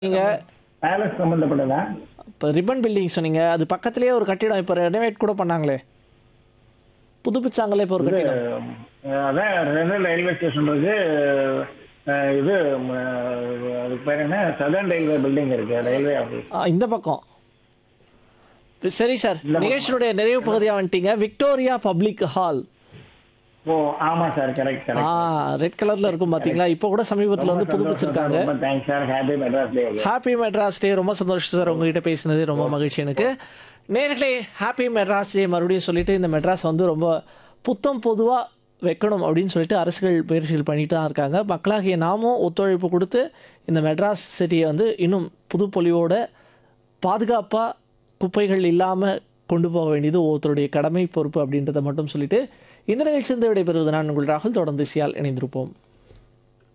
நீங்க பேலஸ் சம்பந்தப்பட்டதா இப்போ ribbon building சொன்னீங்க அது பக்கத்துலேயே ஒரு கட்டிடம் இப்போ ரெனோவேட் கூட பண்ணாங்களே புதுப்பிச்சாங்களே இப்போ ஒரு இது கட்டிடம் அஹ், அதான் ரெண்டு ரயில்வே ஸ்டேஷன் இருக்கு அஹ், இது ம, அதுக்கு பேர் என்ன சதர்ன் ரயில்வே பில்டிங் இருக்கு ரயில்வே ஆஃபீஸ் ஆ, இந்த பக்கம் சரி சார் நிகழ்ச்சியினுடைய நிறைவு பகுதியாக வந்துட்டீங்க விக்டோரியா பப்ளிக் ஹால் ஓ ஆமா சார் கரெக்ட் ஆ கரெக்ட் ரெட் கலர்ல இருக்கும் பாத்தீங்களா இப்போ கூட சமீபத்தில் வந்து புதுப்பிச்சிருக்காங்க ரொம்ப thanks sir happy Madras day happy Madras day ரொம்ப சந்தோஷம் சார் உங்ககிட்ட பேசினது ரொம்ப மகிழ்ச்சி எனக்கு நேர்களே ஹாப்பி மெட்ராஸ் டே மறுபடியும் சொல்லிட்டு இந்த மெட்ராஸ் வந்து ரொம்ப புத்தம் பொதுவாக வைக்கணும் அப்படின்னு சொல்லிட்டு அரசுகள் முயற்சிகள் பண்ணிட்டு தான் இருக்காங்க மக்களாகிய நாமும் ஒத்துழைப்பு கொடுத்து இந்த மெட்ராஸ் சிட்டியை வந்து இன்னும் புதுப்பொலிவோட பாதுகாப்பாக குப்பைகள் இல்லாமல் கொண்டு போக வேண்டியது ஒவ்வொருத்தருடைய கடமை பொறுப்பு அப்படின்றத மட்டும் சொல்லிட்டு இந்த நிகழ்ச்சியிலிருந்து விடைபெறுவது நான் உங்கள் ராகுல் தொடர்ந்து சியால் இணைந்திருப்போம்